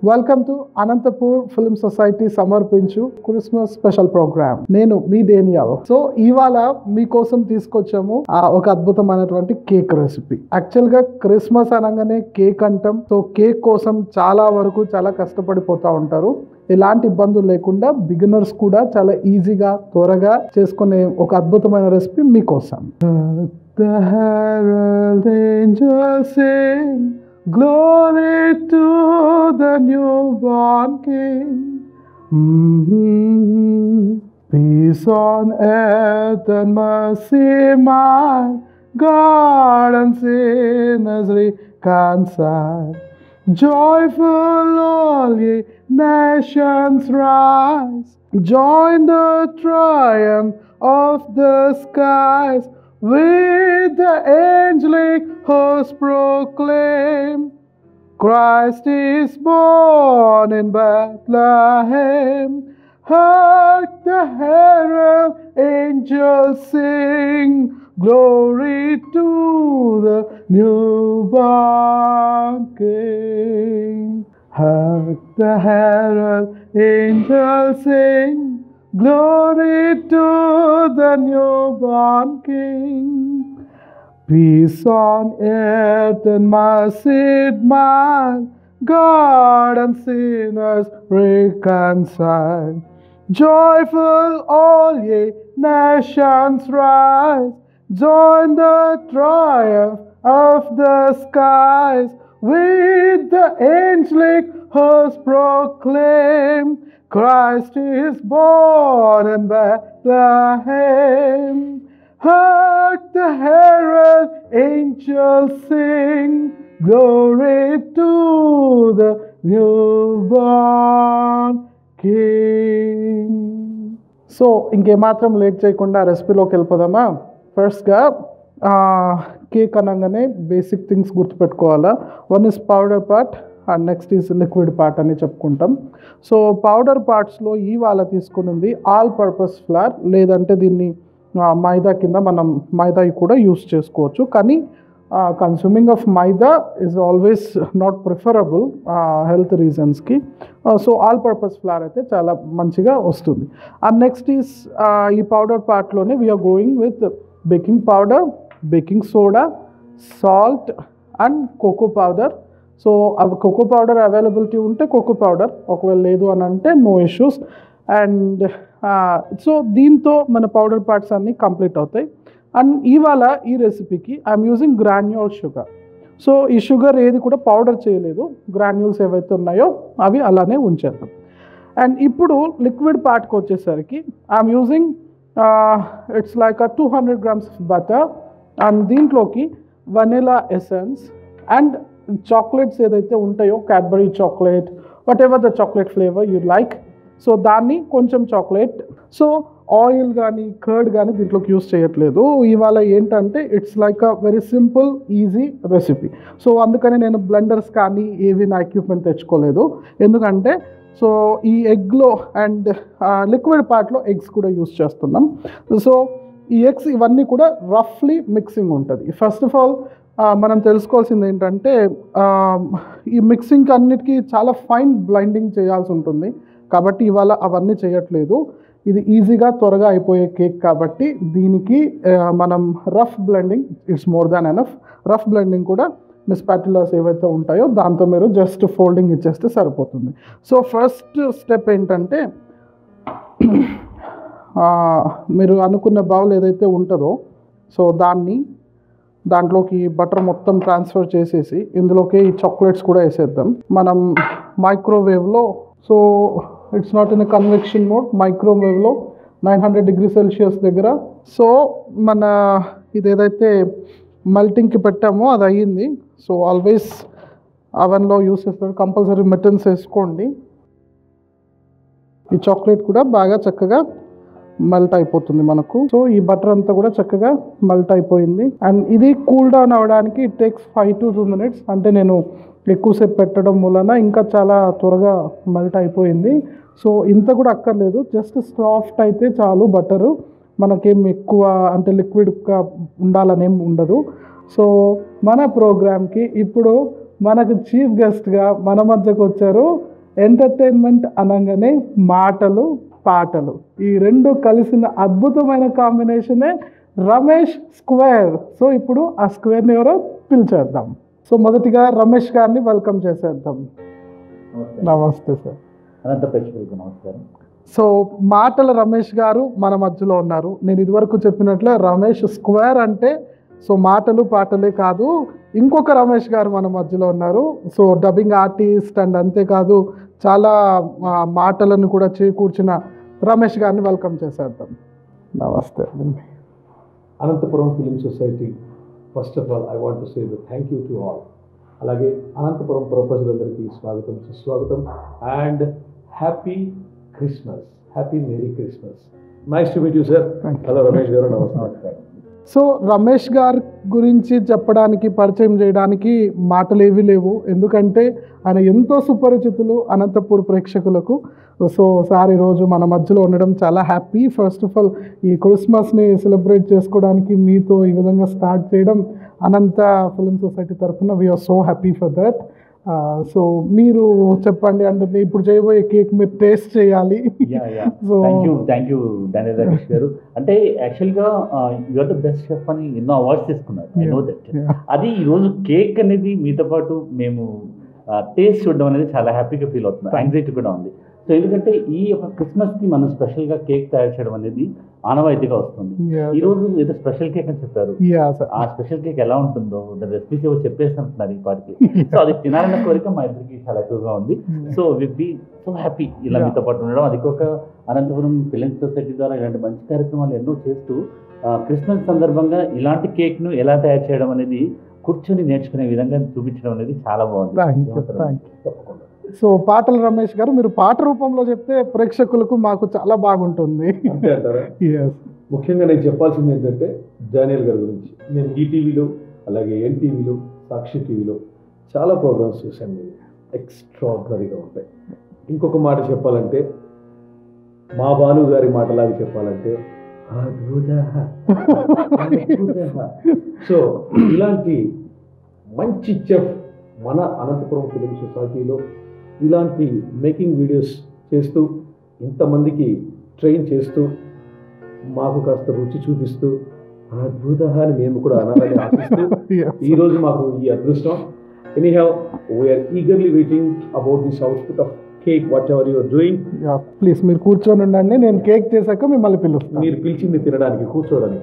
Welcome to Anantapur film society సమర్పించు Christmas special programme నేను మీ డేనియల్ సో ఇవాళ మీకోసం తీసుకొచ్చాము ఆ ఒక అద్భుతమైనటువంటి కేక్ రెసిపీ యాక్చువల్ గా క్రిస్మస్ అనగానే కేక్ అంటాం సో కేక్ కోసం చాలా వరకు చాలా కష్టపడిపోతా ఉంటారు ఎలాంటి ఇబ్బందులు లేకుండా బిగినర్స్ కూడా చాలా ఈజీగా త్వరగా చేసుకునే ఒక అద్భుతమైన రెసిపీ మీకోసం The herald angels sing, Glory to the newborn King. Mhm. Peace on earth and mercy mild, God and sinners reconciled. Joyful all ye nations rise, join the triumph of the skies, with the angelic host proclaim, Christ is born in Bethlehem. Hark the herald angels sing, glory to the newborn King. Hark the herald angels sing, glory to the newborn King. Peace on earth and mercy mild, God and sinners reconciled. Joyful all ye nations rise, join the triumph of the skies, with the angelic host proclaim, Christ is born in Bethlehem. Hark the herald angels sing, glory to the newborn king. So ఇంకేమాత్రం late చేయకుండా రెసిపీలోకి వెళ్ళిపోదామా ఫస్ట్గా cake అనగానే basic things గుర్తుపెట్టుకోవాలా one is powder part and next is liquid part అని చెప్పుకుంటాం so powder పార్ట్స్లో ఈ వాళ్ళ తీసుకున్నది ఆల్ పర్పస్ ఫ్లార్ లేదంటే దీన్ని ఆ, మైదా కింద మనం మైదా కూడా యూస్ చేసుకోవచ్చు కానీ consuming of maida is always not preferable health రీజన్స్కి సో ఆల్ పర్పస్ ఫ్లార్ అయితే చాలా మంచిగా వస్తుంది అండ్ నెక్స్ట్ ఈస్ ఈ పౌడర్ పార్ట్లోనే we're going with baking powder baking soda salt and cocoa powder so అవి కోకో పౌడర్ అవైలబిలిటీ ఉంటే కోకో పౌడర్ ఒకవేళ లేదు అని అంటే నో ఇష్యూస్ అండ్ సో దీంతో మన పౌడర్ పార్ట్స్ అన్నీ కంప్లీట్ అవుతాయి అండ్ ఇవాళ ఈ రెసిపీకి I'm using granule sugar so ఈ షుగర్ ఏది కూడా పౌడర్ చేయలేదు గ్రాన్యూల్స్ ఏవైతే ఉన్నాయో అవి అలానే ఉంచేద్దాం అండ్ ఇప్పుడు లిక్విడ్ పార్ట్కి వచ్చేసరికి I'm using it's like a two hundred grams of butter and దీంట్లోకి వనిలా ఎసెన్స్ అండ్ చాక్లెట్స్ ఏదైతే ఉంటాయో Cadbury chocolate whatever the chocolate flavour you like so దాన్ని కొంచెం చాక్లెట్ సో ఆయిల్ కానీ కర్డ్ కానీ దీంట్లోకి యూస్ చేయట్లేదు ఇవాళ ఏంటంటే it's like a very simple easy recipe so అందుకని నేను బ్లెండర్స్ కానీ ఏవి నా ఎక్విప్మెంట్ తెచ్చుకోలేదు ఎందుకంటే సో ఈ ఎగ్లో అండ్ లిక్విడ్ పార్ట్లో ఎగ్స్ కూడా యూస్ చేస్తున్నాం సో ఈ ఎగ్స్ ఇవన్నీ కూడా రఫ్లీ మిక్సింగ్ ఉంటుంది ఫస్ట్ ఆఫ్ ఆల్ మనం తెలుసుకోవాల్సింది ఏంటంటే ఆ, ఈ మిక్సింగ్ అన్నిటికీ చాలా ఫైన్ బ్లైండింగ్ చేయాల్సి ఉంటుంది కాబట్టి ఇవాళ అవన్నీ చేయట్లేదు ఇది ఈజీగా త్వరగా అయిపోయే కేక్ కాబట్టి దీనికి ఆ, మనం rough blending it's more than enough rough blending కూడా మిస్పాటిలాస్ ఏవైతే ఉంటాయో దాంతో మీరు జస్ట్ ఫోల్డింగ్ ఇచ్చేస్తే సరిపోతుంది సో ఫస్ట్ స్టెప్ ఏంటంటే ఆ, మీరు అనుకున్న బౌల్ ఏదైతే ఉంటుందో సో దాన్ని దాంట్లోకి బటర్ మొత్తం ట్రాన్స్ఫర్ చేసేసి ఇందులోకి ఈ చాక్లెట్స్ కూడా వేసేద్దాం మనం మైక్రోవేవ్లో so it's not in convection mode మైక్రోవేవ్లో నైన్ హండ్రెడ్ డిగ్రీ సెల్సియస్ దగ్గర సో మన ఇది ఏదైతే మెల్టింగ్కి పెట్టామో అది అయ్యింది సో ఆల్వేస్ అవెన్లో యూస్ చేస్తారు కంపల్సరీ మెటన్స్ వేసుకోండి ఈ చాక్లెట్ కూడా బాగా చక్కగా మెల్ట్ అయిపోతుంది మనకు సో ఈ బటర్ అంతా కూడా చక్కగా మెల్ట్ అయిపోయింది అండ్ ఇది కూల్ డౌన్ అవ్వడానికి it takes five to two minutes అంటే నేను ఎక్కువసేపు పెట్టడం వలన ఇంకా చాలా త్వరగా మెల్ట్ అయిపోయింది సో ఇంత కూడా అక్కర్లేదు జస్ట్ సాఫ్ట్ అయితే చాలు బటరు మనకేం ఎక్కువ అంటే లిక్విడ్గా ఉండాలనేం ఉండదు సో మన ప్రోగ్రామ్కి ఇప్పుడు మనకు చీఫ్ గెస్ట్గా మన మధ్యకు వచ్చారు ఎంటర్టైన్మెంట్ అనగానే మాటలు పాటలు ఈ రెండు కలిసిన అద్భుతమైన కాంబినేషనే రమేష్ స్క్వేర్ సో ఇప్పుడు ఆ స్క్వేర్ని ఎవరో పిలిచేద్దాం సో మొదటిగా రమేష్ గారిని వెల్కమ్ చేసేద్దాం నమస్తే నమస్తే సార్ అనంత ప్రేక్షకులకు నమస్కారం సో మాటల రమేష్ గారు మన మధ్యలో ఉన్నారు నేను ఇదివరకు చెప్పినట్లే రమేష్ స్క్వేర్ అంటే సో మాటలు పాటలే కాదు ఇంకొక రమేష్ గారు మన మధ్యలో ఉన్నారు సో డబ్బింగ్ ఆర్టిస్ట్ అండ్ అంతేకాదు చాలా ఆ, మాటలను కూడా చేకూర్చిన రమేష్ గారిని వెల్కమ్ చేసేద్దాం నమస్తే అండి Anantapuram film society first of all I want to say the thank you to all అలాగే అనంతపురం పుర ప్రజలందరికీ స్వాగతం సుస్వాగతం and happy Christmas happy merry Christmas nice to meet you sir Thank you. Hello Ramesh garu నమస్తే నమస్కారం సో రమేష్ గారి గురించి చెప్పడానికి పరిచయం చేయడానికి మాటలు ఏవి లేవు ఎందుకంటే ఆయన ఎంతో సుపరిచితులు అనంతపూర్ ప్రేక్షకులకు సో సార్ ఈరోజు మన మధ్యలో ఉండడం చాలా హ్యాపీ ఫస్ట్ ఆఫ్ ఆల్ ఈ క్రిస్మస్ని సెలబ్రేట్ చేసుకోవడానికి మీతో ఈ విధంగా స్టార్ట్ చేయడం అనంత ఫిలిం సొసైటీ తరఫున we're so happy for that so మీరు చెప్పండి అంటే ఇప్పుడు చేయబోయే కేక్ మీరు టేస్ట్ చేయాలి yeah yeah so thank you thank you ధన్య రాకేష్ గారు అంటే యాక్చువల్గా యూఆర్ ద బెస్ట్ షెఫ్ అని ఎన్నో అవార్డ్స్ తీసుకున్నారు ఐ నో దట్ అది ఈరోజు కేక్ అనేది మీతో పాటు మేము టేస్ట్ చూడడం అనేది చాలా హ్యాపీగా ఫీల్ అవుతుంది యాంగ్జైటీ కూడా ఉంది సో ఎందుకంటే ఈ యొక్క క్రిస్మస్కి మనం స్పెషల్గా కేక్ తయారు చేయడం అనేది ఆనవాయితీగా వస్తుంది ఈ రోజు ఏదో స్పెషల్ కేక్ అని చెప్పారు యా సార్ ఆ స్పెషల్ కేక్ ఎలా ఉంటుందో దాని రెసిపీస్ ఏవో చెప్పేసి అంటున్నారు ఈ పాటికి సో అది తినాలన్న కోరిక మా ఇద్దరికి చాలా ఎక్కువగా ఉంది so will be so happy ఇలా Yeah. మీతో పాటు ఉండడం అది ఒక అనంతపురం ఫిలిం సొసైటీ ద్వారా ఇలాంటి మంచి కార్యక్రమాలు ఎన్నో చేస్తూ ఆ, క్రిస్మస్ సందర్భంగా ఇలాంటి కేక్ను ఎలా తయారు చేయడం అనేది కూర్చొని నేర్చుకునే విధంగా చూపించడం అనేది చాలా బాగుంది థ్యాంక్ యూ థ్యాంక్ యూ తప్పకుండా సో పాటల రమేష్ గారు మీరు పాట రూపంలో చెప్తే ప్రేక్షకులకు మాకు చాలా బాగుంటుంది అంతే అంటారా ఎస్ ముఖ్యంగా నేను చెప్పాల్సింది ఏంటంటే డానియల్ గారి గురించి నేను ఈటీవీలో అలాగే ఎన్టీవీలో సాక్షి టీవీలో చాలా ప్రోగ్రామ్స్ చూశాను నేను ఎక్స్ట్రాడినరీగా ఉంటాయి ఇంకొక మాట చెప్పాలంటే మా బాలు గారి మాటలాగా చెప్పాలంటే అద్భుత అద్భుత. సో ఇలాంటి మంచి చెఫ్ మన అనంతపురం ఫిలిం సొసైటీలో ఇలాంటి మేకింగ్ వీడియోస్ చేస్తూ ఇంతమందికి ట్రైన్ చేస్తూ మాకు కాస్త రుచి చూపిస్తూ అద్భుత అని మేము కూడా అనాలని ఆశిస్తూ ఈ రోజు మాకు ఈ అదృష్టం anyhow we're eagerly waiting about this output of cake whatever you're doing please మీరు కూర్చొని ఉండండి నేను కేక్ చేశాక మిమ్మల్ని పిలుస్తాను మీరు పిలిచింది తినడానికి కూర్చోవడానికి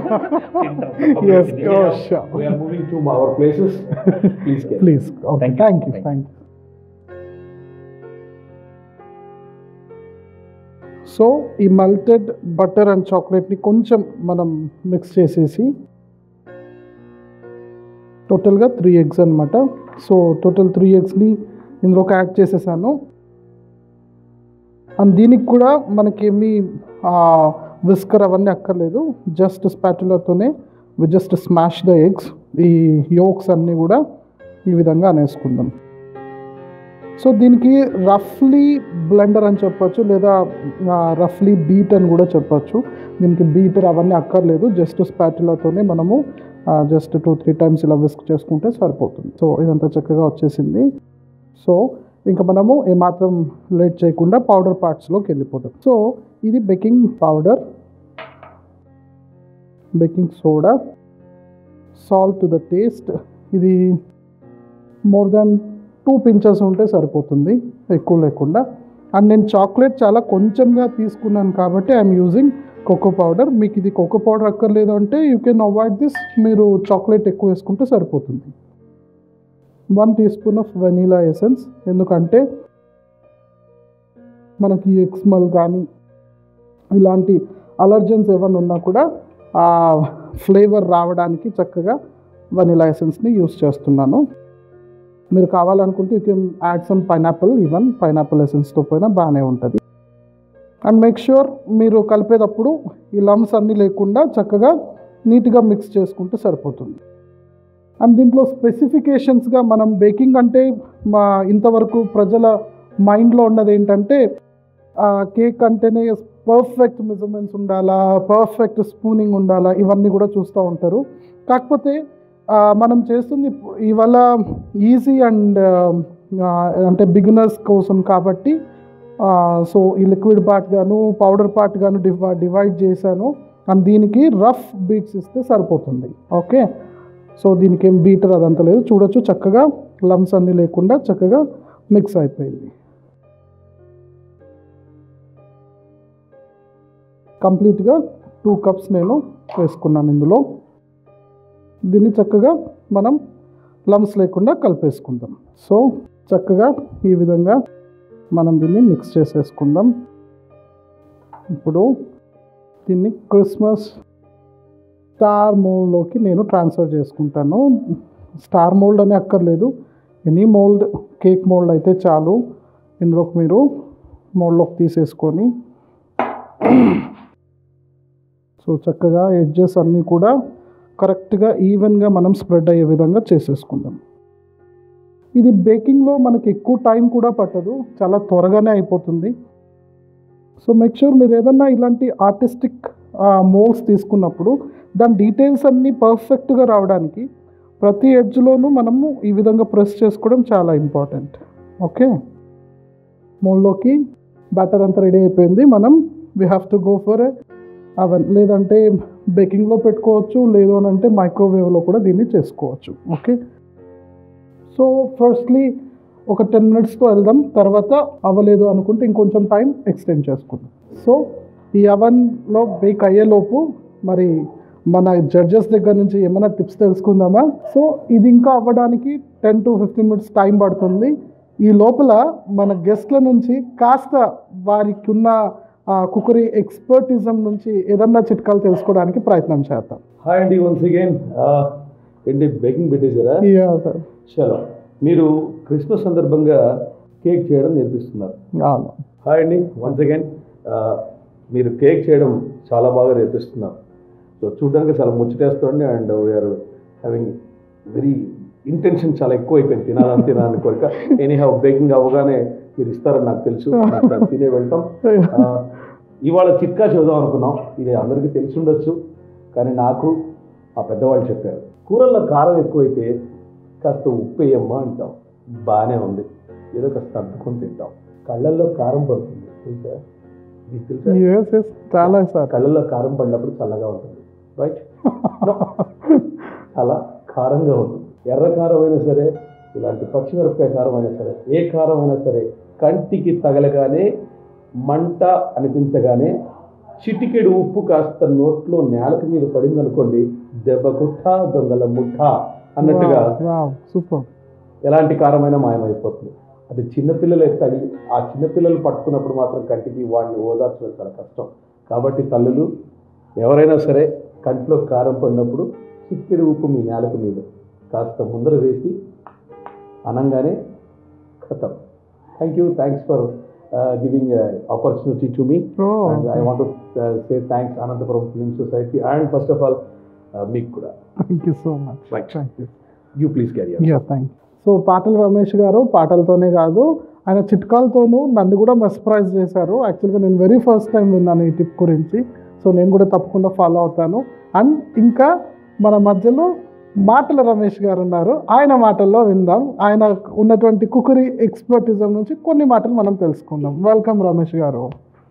Yes, oh, sure. We're moving to our places please please okay Thank you. Thank you Thank you. Thank you so ఈ మల్టెడ్ బటర్ అండ్ చాక్లెట్ని కొంచెం మనం మిక్స్ చేసేసి టోటల్గా త్రీ ఎగ్స్ అనమాట సో టోటల్ త్రీ ఎగ్స్ని ఇందులోకి యాడ్ చేసేసాను అండ్ దీనికి కూడా మనకేమీ విస్కర్ అవన్నీ అక్కర్లేదు జస్ట్ స్పాటులతోనే we just smash the eggs ఈ యోక్స్ అన్నీ కూడా ఈ విధంగా అనేసుకుందాం సో దీనికి రఫ్లీ బ్లెండర్ అని చెప్పొచ్చు లేదా రఫ్లీ బీట్ అని కూడా చెప్పొచ్చు దీనికి బీటర్ అవన్నీ అక్కర్లేదు జస్ట్ స్పాటులతోనే మనము జస్ట్ టూ త్రీ టైమ్స్ ఇలా విస్క్ చేసుకుంటే సరిపోతుంది సో ఇదంతా చక్కగా వచ్చేసింది సో ఇంకా మనము ఏమాత్రం లేట్ చేయకుండా పౌడర్ పార్ట్స్లోకి వెళ్ళిపోతాం సో ఇది baking powder baking soda salt to the taste ఇది మోర్ దాన్ టూ పించెస్ ఉంటే సరిపోతుంది ఎక్కువ లేకుండా అండ్ నేను చాక్లెట్ చాలా కొంచెంగా తీసుకున్నాను కాబట్టి ఐఎమ్ యూజింగ్ కోకో పౌడర్ మీకు ఇది కోకో పౌడర్ అక్కర్లేదు అంటే యూ కెన్ అవాయిడ్ దిస్ మీరు చాక్లెట్ ఎక్కువ వేసుకుంటే సరిపోతుంది one teaspoon of vanilla essence ఎందుకంటే మనకి ఎక్స్మల్ కానీ ఇలాంటి అలర్జన్స్ ఏమైనా ఉన్నా కూడా ఆ ఫ్లేవర్ రావడానికి చక్కగా వనీలా ఎసెన్స్ని యూస్ చేస్తున్నాను మీరు కావాలనుకుంటే you can add some pineapple even pineapple ఎసెన్స్తో పోయినా బాగానే ఉంటుంది అండ్ మేక్ ష్యూర్ మీరు కలిపేటప్పుడు ఈ లమ్స్ అన్నీ లేకుండా చక్కగా నీట్గా మిక్స్ చేసుకుంటే సరిపోతుంది అండ్ దీంట్లో స్పెసిఫికేషన్స్గా మనం బేకింగ్ అంటే మా ఇంతవరకు ప్రజల మైండ్లో ఉన్నది ఏంటంటే కేక్ అంటేనే పర్ఫెక్ట్ మెజర్మెంట్స్ ఉండాలా పర్ఫెక్ట్ స్పూనింగ్ ఉండాలా ఇవన్నీ కూడా చూస్తూ ఉంటారు కాకపోతే ఆ, మనం చేస్తుంది ఇవాళ ఈజీ అండ్ ఆ, అంటే బిగినర్స్ కోసం కాబట్టి సో ఈ లిక్విడ్ పార్ట్ గాను పౌడర్ పార్ట్ గాను డివై డివైడ్ చేశాను అండ్ దీనికి రఫ్ బీట్స్ ఇస్తే సరిపోతుంది ఓకే సో దీనికి ఏం బీటర్ అదంతా లేదు చూడొచ్చు చక్కగా లమ్స్ అన్నీ లేకుండా చక్కగా మిక్స్ అయిపోయింది కంప్లీట్గా టూ కప్స్ నేను వేసుకున్నాను ఇందులో దీన్ని చక్కగా మనం లమ్స్ లేకుండా కలిపేసుకుందాం సో చక్కగా ఈ విధంగా మనం దీన్ని మిక్స్ చేసేసుకుందాం ఇప్పుడు దీన్ని క్రిస్మస్ స్టార్ మోల్డ్లోకి నేను ట్రాన్స్ఫర్ చేసుకుంటాను స్టార్ మోల్డ్ అని అక్కర్లేదు ఎనీ మోల్డ్ కేక్ మోల్డ్ అయితే చాలు ఇందులోకి మీరు మోల్డ్లోకి తీసేసుకొని సో చక్కగా ఎడ్జెస్ అన్నీ కూడా కరెక్ట్గా ఈవెన్గా మనం స్ప్రెడ్ అయ్యే విధంగా చేసేసుకుందాం ఇది బేకింగ్లో మనకి ఎక్కువ టైం కూడా పట్టదు చాలా త్వరగానే అయిపోతుంది సో మేక్ షూర్ మీరు ఏదన్నా ఇలాంటి ఆర్టిస్టిక్ మోల్స్ తీసుకున్నప్పుడు దాని డీటెయిల్స్ అన్నీ పర్ఫెక్ట్గా రావడానికి ప్రతి ఎడ్జ్లోనూ మనము ఈ విధంగా ప్రెస్ చేసుకోవడం చాలా ఇంపార్టెంట్ ఓకే మోల్లోకి బ్యాటర్ అంతా రెడీ అయిపోయింది మనం we have to go for oven లేదంటే బేకింగ్లో పెట్టుకోవచ్చు లేదు అని అంటే మైక్రోవేవ్లో కూడా దీన్ని చేసుకోవచ్చు ఓకే సో ఫస్ట్లీ ఒక టెన్ మినిట్స్తో వెళ్దాం తర్వాత అవ్వలేదు అనుకుంటే ఇంకొంచెం టైం ఎక్స్టెండ్ చేసుకుందాం సో ఈ అవన్లో బేక్ అయ్యేలోపు మరి మన జడ్జెస్ దగ్గర నుంచి ఏమైనా టిప్స్ తెలుసుకుందామా సో ఇది ఇంకా అవ్వడానికి ten to fifteen minutes time పడుతుంది ఈ లోపల మన గెస్ట్ల నుంచి కాస్త వారికి ఉన్న కుకరీ ఎక్స్పర్టిజం నుంచి ఏదన్నా చిట్కాలు తెలుసుకోవడానికి ప్రయత్నం చేద్దాం హాయ్ అండి వన్స్ అగైన్ ఏంటి బేకింగ్ పెట్టేశారా యా సార్ చలో మీరు క్రిస్మస్ సందర్భంగా కేక్ చేయడం నేర్పిస్తున్నారు అవును హాయ్ అండి వన్స్ అగైన్ మీరు కేక్ చేయడం చాలా బాగా నేర్పిస్తున్నారు సో చూడడానికి చాలా ముచ్చటేస్తుంది and we're having very intention చాలా ఎక్కువ అయిపోయింది తినాలని తినాలని కోరిక ఎనీ హ్యావ్ బేకింగ్ అవ్వగానే మీరు ఇస్తారని నాకు తెలుసు నాకు తినే వెళ్తాం ఆ, ఇవాళ చిట్కా చూద్దాం అనుకున్నాం ఇది అందరికీ తెలిసి ఉండొచ్చు కానీ నాకు ఆ పెద్దవాళ్ళు చెప్పారు కూరల్లో కారం ఎక్కువైతే కాస్త ఉప్పు వేయమ్మా అంటాం బాగానే ఉంది ఏదో కాస్త అద్దుకొని తింటాం కళ్ళల్లో కారం పడుతుంది తెలుసా మీకు తెలుసా ఎస్ ఎస్ చాలా సార్ కళ్ళల్లో కారం పడినప్పుడు చల్లగా ఉంటుంది రైట్ చాలా కారంగా ఉంటుంది ఎర్ర కారం అయినా సరే ఇలాంటి పచ్చిమిరపకాయ కారం అయినా సరే ఏ కారం అయినా సరే కంటికి తగలగానే మంట అనిపించగానే చిటికెడు ఉప్పు కాస్త నోట్లో నేలకి మీద పడింది అనుకోండి దెబ్బ కుట్ట దొంగల ముఠ అన్నట్టుగా సూపర్ ఎలాంటి కారమైనా మాయమైపోతుంది అది చిన్నపిల్లలు తగిలి ఆ చిన్నపిల్లలు పట్టుకున్నప్పుడు మాత్రం కంటికి వాడిని ఓదార్చడం చాలా కష్టం కాబట్టి తల్లులు ఎవరైనా సరే కంటిలో కారం పడినప్పుడు చిక్కిడి ఉప్పు మీ నేలకు మీద కాస్త ముందర వేసి అనంగానే ఖతం thank you thanks for giving opportunity to me and I want say thanks Anantapuram film society and first of all మీకు కూడా thank you so much Right. Thank you you please carry yeah thank so పాటల రమేష్ గారు పాటలతోనే కాదు ఆయన చిట్కాలతోనూ నన్ను కూడా మెస్ప్రైజ్ చేశారు యాక్చువల్గా నేను వెరీ ఫస్ట్ టైం విన్నాను ఈ టిప్ గురించి సో నేను కూడా తప్పకుండా ఫాలో అవుతాను అండ్ ఇంకా మన మధ్యలో మాటల రమేష్ గారు ఉన్నారు ఆయన మాటల్లో విందాం ఆయన ఉన్నటువంటి కుకరీ ఎక్స్పర్టిజం నుంచి కొన్ని మాటలు మనం తెలుసుకుందాం welcome Ramesh garu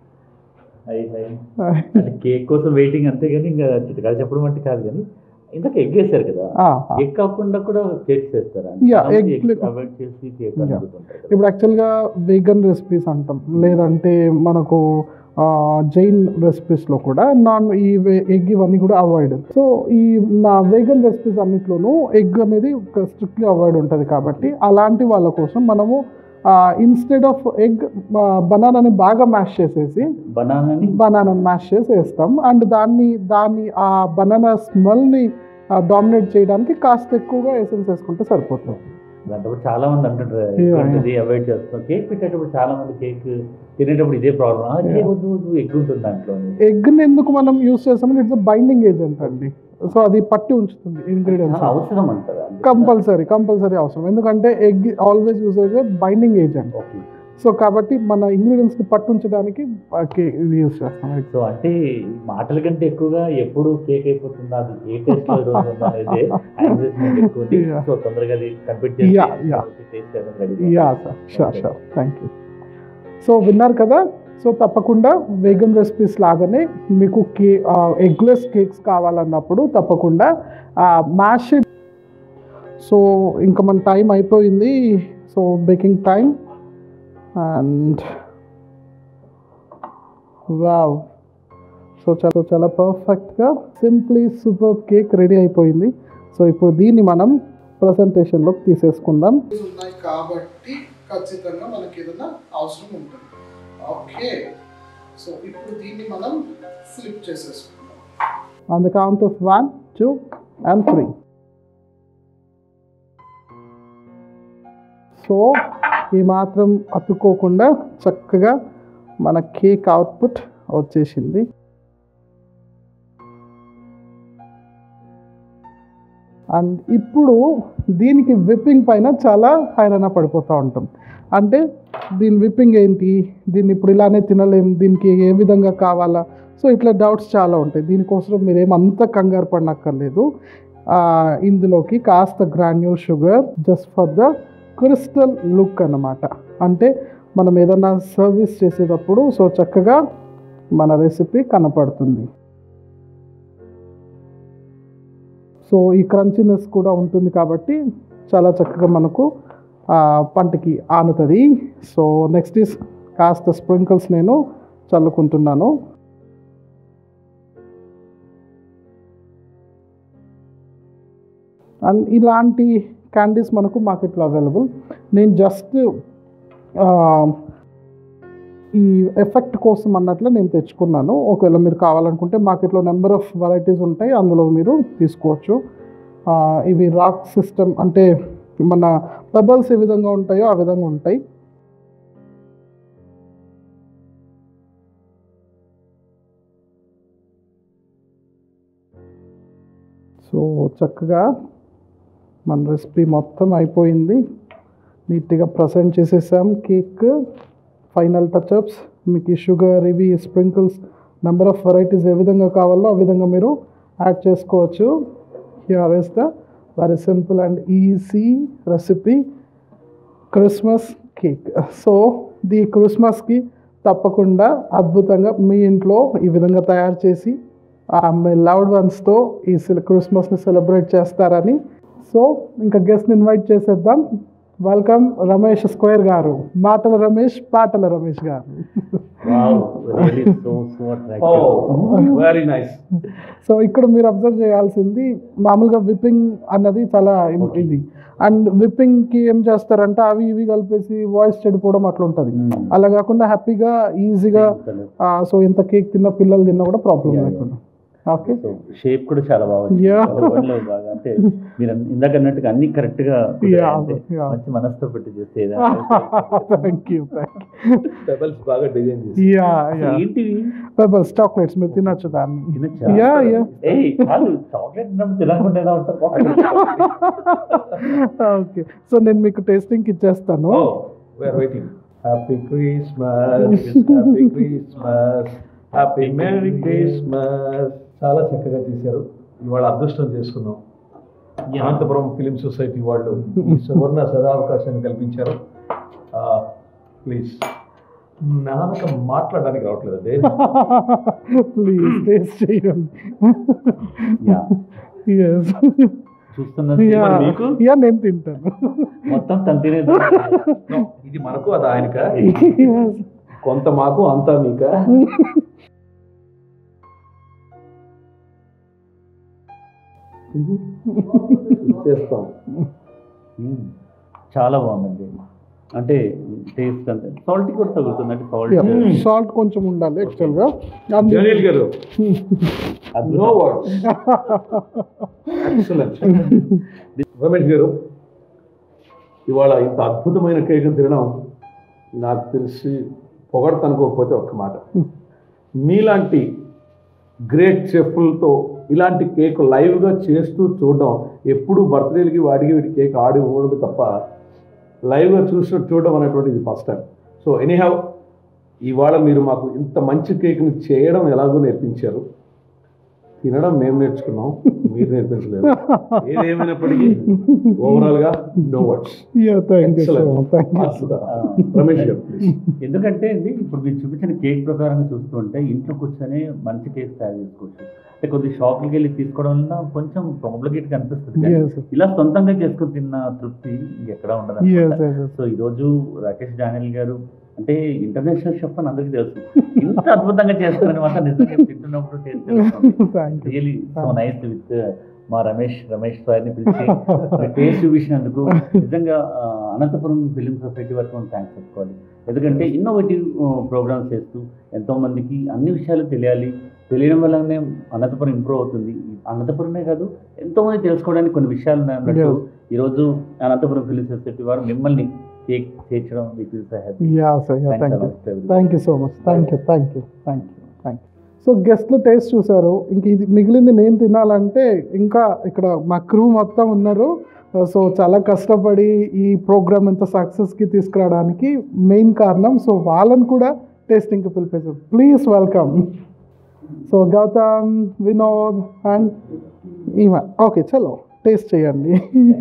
hi hi అంటే కేక్ కోసం వెయిటింగ్ అంతే కానీ ఇంకా చిటకాలు చెప్పడం అంటే కాదు కానీ ఇంతకు ఎగ్ వేశారు కదా ఆ, ఆ. ఎగ్ కాకుండా కూడా కేక్ చేస్తారా Yeah, egg le- అవాయిడ్ చేసి కేక్ Yeah. అనుకుంటుంటారు కదా. ఇప్పుడు యాక్చువల్గా వేగన్ రెసిపీస్ అంటాం లేదంటే మనకు ఆ, జైన్ రెసిపీస్లో కూడా నాన్ ఈ ఎగ్ ఇవన్నీ కూడా అవాయిడ్ సో ఈ నా వేగన్ రెసిపీస్ అన్నిట్లోనూ ఎగ్ అనేది స్ట్రిక్ట్లీ అవాయిడ్ ఉంటుంది కాబట్టి అలాంటి వాళ్ళ కోసం మనము ఇన్స్టెడ్ ఆఫ్ ఎగ్ బనానాని బాగా మ్యాష్ చేసేసి బనానాని బనానాని మ్యాష్ చేసి వేస్తాం అండ్ దాన్ని దాన్ని ఆ బనానా స్మెల్ని డామినేట్ చేయడానికి కాస్త ఎక్కువగా ఎసెన్స్ వేసుకుంటే సరిపోతుంది దాంట్లో చాలా మంది అంటుంటారు Yeah, "ఎగ్ ఇది అవాయిడ్ చేస్తాం కేక్ పెట్టేటప్పుడు చాలా మంది కేక్ తినేటప్పుడు ఇదే ప్రాబ్లం కేక్ Yeah. వద్దు వద్దు ఎగ్ ఉంటుంది దాంట్లో అని. ఎగ్ని ఎందుకు మనం యూస్ చేస్తామంటే ఇట్స్ బైండింగ్ ఏజెంట్ అండి సో అది పట్టి ఉంచుతుంది ఇంగ్రీడియంట్స్ చాలా అవసరం అంటారా కంపల్సరీ కంపల్సరీ అవసరం ఎందుకంటే egg always use binding agent okay so కాబట్టి మన ఇంగ్రీడియంట్స్ని పట్టుంచడానికి ఇది యూస్ చేస్తాం సో అంటే మాటల కంటే ఎక్కువగా ఎప్పుడు కేక్ అయిపోతుందా అది ఏ టేస్ట్ లో రోజు ఉందా అనేది anxiety ఎక్కువ ఉంది. Yeah. సో తొందరగా అది complete Yeah, yeah. Taste ready yeah sir sure sure thank you so విన్నారు కదా సో తప్పకుండా వేగన్ రెసిపీస్ లాగానే మీకు కే ఎగ్లెస్ కేక్స్ కావాలన్నప్పుడు తప్పకుండా మ్యాష్ సో ఇంకా మన టైం అయిపోయింది so baking time and wow so చాలా చాలా పర్ఫెక్ట్గా సింప్లీ సూపర్ కేక్ రెడీ అయిపోయింది సో ఇప్పుడు దీన్ని మనం ప్రజెంటేషన్లోకి తీసేసుకుందాం ఉన్నాయి కాబట్టి ఖచ్చితంగా మనకి ఏదైనా అవసరం ఉంటుంది ఓకే సో ఇప్పుడు దీన్ని మనం ఫ్లిప్ చేసేసుకుందాం on the count of one two and three so ఈ మాత్రం అతుక్కోకుండా చక్కగా మన కేక్ అవుట్పుట్ వచ్చేసింది అండ్ ఇప్పుడు దీనికి విప్పింగ్ పైన చాలా హైరాణ పడిపోతూ ఉంటాం అంటే దీని విప్పింగ్ ఏంటి దీన్ని ఇప్పుడు ఇలానే తినలేం దీనికి ఏ విధంగా కావాలా సో ఇట్లా డౌట్స్ చాలా ఉంటాయి దీనికోసం మీరు ఏమంత కంగారు పడనక్కర్లేదు ఆ, ఇందులోకి కాస్త granule sugar just for the crystal look అన్నమాట అంటే మనం ఏదైనా సర్వీస్ చేసేటప్పుడు సో చక్కగా మన రెసిపీ కనపడుతుంది సో ఈ క్రంచినెస్ కూడా ఉంటుంది కాబట్టి చాలా చక్కగా మనకు ఆ, పంటకి ఆనుతుంది సో నెక్స్ట్ ఈస్ కాస్త స్ప్రింకిల్స్ నేను చల్లుకుంటున్నాను అండ్ ఇలాంటి క్యాండీస్ మనకు మార్కెట్లో అవైలబుల్ నేను జస్ట్ ఈ ఎఫెక్ట్ కోసం అన్నట్లు నేను తెచ్చుకున్నాను ఒకవేళ మీరు కావాలనుకుంటే మార్కెట్లో నెంబర్ ఆఫ్ వెరైటీస్ ఉంటాయి అందులో మీరు తీసుకోవచ్చు ఆ, ఇవి రాక్ సిస్టమ్ అంటే మన బబల్స్ ఏ విధంగా ఉంటాయో ఆ విధంగా ఉంటాయి సో చక్కగా మన రెసిపీ మొత్తం అయిపోయింది నీట్గా ప్రజెంట్ చేసేసాం కేక్ ఫైనల్ టచ్అప్స్ మీకు ఈ షుగర్ ఇవి స్ప్రింకిల్స్ నెంబర్ ఆఫ్ వెరైటీస్ ఏ విధంగా కావాలో ఆ విధంగా మీరు యాడ్ చేసుకోవచ్చు here is the very simple and easy recipe Christmas cake so the క్రిస్మస్కి తప్పకుండా అద్భుతంగా మీ ఇంట్లో ఈ విధంగా తయారు చేసి ఆ, మీ లవ్డ్ వన్స్తో ఈ సెల- క్రిస్మస్ని సెలబ్రేట్ చేస్తారని సో ఇంకా గెస్ట్ని ఇన్వైట్ చేసేద్దాం వెల్కమ్ రమేష్ స్క్వేర్ గారు మాటల రమేష్ పాటల Ramesh garu wow really so so attractive very nice so ఇక్కడ మీరు అబ్జర్వ్ చేయాల్సింది మామూలుగా విప్పింగ్ అన్నది చాలా ఇం- Okay. ఇది అండ్ విప్పింగ్కి ఏం చేస్తారంటే అవి ఇవి కలిపేసి వాయిస్ చెడిపోవడం అట్లా ఉంటుంది అలా కాకుండా హ్యాపీగా ఈజీగా సో ఎంత కేక్ తిన్న పిల్లలు తిన్నా కూడా ప్రాబ్లం Yeah, yeah. లేకుండా ఓకే సో షేప్ కూడా చాలా బాగా వచ్చింది. Yeah. చాలా బాగా బాగా అంటే మీరు అన్న- ఇందాక అన్నట్టుగా అన్ని కరెక్ట్ గా Yeah, అంటే yeah. మంచి మనసుతో పెట్టి చేస్తే థ్యాంక్ యూ పెబల్స్ బాగా డిజైన్ చేసి యా యా ఏంటివి పెబల్స్ చాక్లెట్స్ మీరు తినొచ్చు దాన్ని తినచ్చా? యా యా ఏయ్ కాదు చాక్లెట్ తిన్నప్పుడు తినకుండా ఎలా ఉంటారు ఓకే సో నేను మీకు టేస్టింగ్ ఇచ్చేస్తాను oh we're waiting happy Christmas happy Christmas happy merry Christmas చాలా చక్కగా చేశారు ఇవాళ అదృష్టం చేసుకున్నాం అనంతపురం ఫిలిం సొసైటీ వాళ్ళు ఈ సువర్ణ సదావకాశాన్ని కల్పించారు ప్లీజ్ నాన్నక మాట్లాడడానికి రావట్లేదండి ప్లీజ్ టేస్ట్ చేయండి Yeah. ఎస్ చూస్తున్నది యా మీకు యా నేను తింటాను మొత్తం తను తినేది No, ఇది మనకు అది ఆయనక Yes. కొంత మాకు అంతా మీక చేస్తాం మ్మ్. చాలా బాగుందండి అంటే టేస్ట్ అంతే సాల్ట్ కూడా తగులుతుంది అంటే సాల్ట్ సాల్ట్ కొంచెం ఉండాలి యాక్చువల్గా జనీల్ గారు నో వర్డ్స్ ఎక్సలెంట్ రమేష్ గారు ఇవాళ ఇంత అద్భుతమైన కేక్ తినడం నాకు తెలిసి పొగడత అనుకోకపోతే ఒక్క మాట మీలాంటి గ్రేట్ చెఫ్లతో ఇలాంటి కేక్ లైవ్గా చేస్తూ చూడడం ఎప్పుడు బర్త్డేలకి వాటికి వీటి కేక్ ఆడి ఇవ్వడం తప్ప లైవ్గా చూసి చూడడం అనేటువంటిది ఫస్ట్ టైం సో ఎనీహౌ ఇవాళ మీరు మాకు ఇంత మంచి కేక్ని చేయడం ఎలాగో నేర్పించారు తినడం మేము నేర్చుకున్నాం మీరు నేర్పించలేదు ఏదేమైనప్పటికీ ఓవరాల్ గా no words yeah thank you so much thank you Ramesh garu please ఎందుకంటే అండి ఇప్పుడు మీరు చూపించిన కేక్ ప్రకారంగా చూస్తుంటే ఇంట్లో కూర్చొని మంచి కేక్ తయారు చేసుకోవచ్చు అంటే కొద్ది షాప్కి వెళ్ళి తీసుకోవడం వల్ల కొంచెం ప్రాబ్లమేట్ కనిపిస్తుంది కానీ Yes. ఇలా సొంతంగా చేసుకుని తిన్న తృప్తి ఇంకెక్కడా ఉండదు Yes, yes, yes. సో ఈరోజు రాకేష్ డానియల్ గారు అంటే ఇంటర్నేషనల్ షెఫ్ అని అందరికీ తెలుసు ఇంత అద్భుతంగా చేస్తారని మాత్రం నిజంగా తింటున్నప్పుడు taste thank you really so nice with మా రమేష్ రమేష్ సార్ని పిలిచి టేస్ట్ చూపించినందుకు నిజంగా ఆ, అనంతపురం ఫిలిం సొసైటీ వరకు మనం థ్యాంక్స్ చెప్పుకోవాలి ఎందుకంటే ఇన్నోవేటివ్ ప్రోగ్రామ్స్ చేస్తూ ఎంతో మందికి అన్ని విషయాలు తెలియాలి తెలియడం వల్లనే అనంతపురం ఇంప్రూవ్ అవుతుంది అనంతపురమే కాదు ఎంతో మంది తెలుసుకోవడానికి కొన్ని విషయాలు ఉన్నాయి అన్నట్టు Yes. ఈరోజు అనంతపురం ఫిలిం సొసైటీ వారు మిమ్మల్ని కేక్ చేర్చడం with happy yeah sir yeah thank you thanks thank you so much thank you thank you thank you thank you so గెస్ట్లు టేస్ట్ చూసారు ఇంక ఇది మిగిలింది నేను తినాలంటే ఇంకా ఇక్కడ మా క్రూ మొత్తం ఉన్నారు సో చాలా కష్టపడి ఈ ప్రోగ్రామ్ ఇంత సక్సెస్కి తీసుకురావడానికి మెయిన్ కారణం సో వాళ్ళని కూడా టేస్టింగ్కి పిలిపేశారు please welcome so Gautam Vinod and ఈమె ఓకే చలో టేస్ట్ చేయండి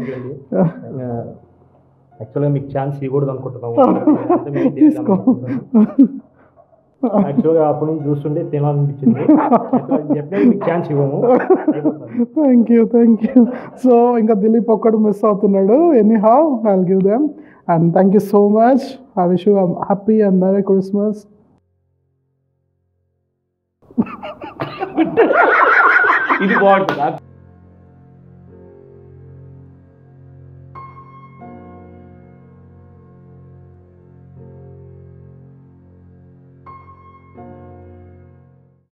యాక్చువల్గా మీకు ఛాన్స్ ఇవ్వకూడదు అనుకుంటున్నాము అంటే మీకు తీసుకో యాక్చువల్గా అప్పటి నుంచి చూస్తుంటే తినాలనిపించింది చెప్పలేదు మీకు ఛాన్స్ ఇవ్వము అయిపోతుంది. Thank you thank you so ఇంకా దిలీప్ ఒక్కడు మిస్ అవుతున్నాడు anyhow I'll give them and thank you so much I wish you happy and merry Christmas ఇది బాగుంటుంది